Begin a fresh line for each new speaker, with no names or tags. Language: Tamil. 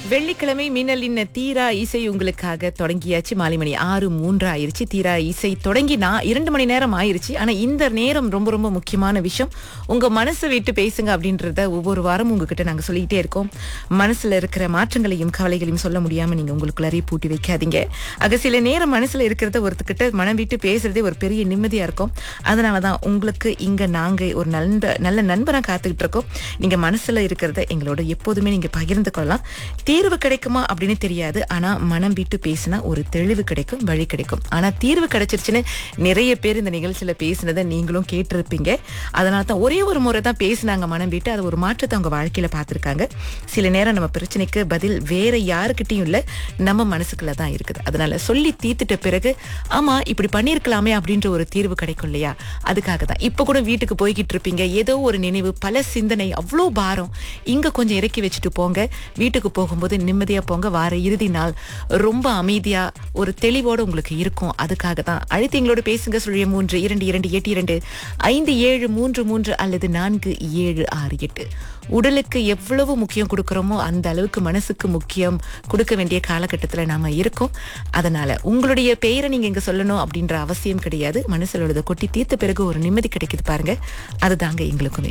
வெள்ளிக்கிழமை மின்னலின் தீரா இசை உங்களுக்காக தொடங்கியாச்சு மாலை மணி ஆறு மூன்று ஆயிருச்சு தீரா இசை தொடங்கி நான் இரண்டு மணி நேரம் ஆயிருச்சு ஆனா இந்த நேரம் ரொம்ப ரொம்ப முக்கியமான விஷயம் உங்க மனசை விட்டு பேசுங்க அப்படின்றத ஒவ்வொரு வாரமும் உங்ககிட்ட நாங்க சொல்லிக்கிட்டே இருக்கோம் மனசுல இருக்கிற மாற்றங்களையும் கவலைகளையும் சொல்ல முடியாம நீங்க உங்களுக்குள்ளாரே பூட்டி வைக்காதீங்க ஆக சில நேரம் மனசுல இருக்கிறத ஒருத்தக்கிட்ட மனம் விட்டு பேசுறதே ஒரு பெரிய நிம்மதியா இருக்கும் அதனாலதான் உங்களுக்கு இங்க நாங்க ஒரு நல்ல நல்ல நண்பரா காத்துக்கிட்டு இருக்கோம் நீங்க மனசுல இருக்கிறத எங்களோட எப்போதுமே நீங்க பகிர்ந்து கொள்ளலாம் தீர்வு கிடைக்குமா அப்படின்னு தெரியாது ஆனா மனம் விட்டு பேசினா ஒரு தெளிவு கிடைக்கும் வழி கிடைக்கும் ஆனா தீர்வு கிடைச்சிருச்சுன்னு நிறைய பேர் இந்த நிகழ்ச்சியில பேசினதை நீங்களும் கேட்டிருப்பீங்க அதனால தான் ஒரே ஒரு முறை தான் பேசினாங்க மனம் விட்டு அது ஒரு மாற்றத்தை அவங்க வாழ்க்கையில பார்த்திருக்காங்க சில நேரம் நம்ம பிரச்சனைக்கு பதில் வேற யாருக்கிட்டையும் இல்ல நம்ம மனசுக்குள்ள தான் இருக்குது அதனால சொல்லி தீர்த்துட்ட பிறகு ஆமா இப்படி பண்ணியிருக்கலாமே அப்படின்ற ஒரு தீர்வு கிடைக்கும் இல்லையா அதுக்காக தான் இப்ப கூட வீட்டுக்கு போய்கிட்டு இருப்பீங்க ஏதோ ஒரு நினைவு பல சிந்தனை அவ்வளோ பாரம் இங்க கொஞ்சம் இறக்கி வச்சுட்டு போங்க வீட்டுக்கு போகும்போது நிம்மதியா போங்க வார இறுதி நாள் ரொம்ப அமைதியா ஒரு தெளிவோட உங்களுக்கு இருக்கும் அதுக்காக தான் அழைத்து எங்களோட பேசுங்க சொல்லிய மூன்று இரண்டு இரண்டு எட்டு இரண்டு ஐந்து ஏழு மூன்று மூன்று அல்லது நான்கு ஏழு ஆறு எட்டு உடலுக்கு எவ்வளவு முக்கியம் கொடுக்கறோமோ அந்த அளவுக்கு மனசுக்கு முக்கியம் கொடுக்க வேண்டிய காலகட்டத்துல நாம இருக்கோம் அதனால உங்களுடைய பெயரை நீங்க இங்க சொல்லணும் அப்படின்ற அவசியம் கிடையாது மனசுல உள்ளதை கொட்டி தீர்த்த பிறகு ஒரு நிம்மதி கிடைக்குது பாருங்க அதுதாங்க எங்களுக்கும்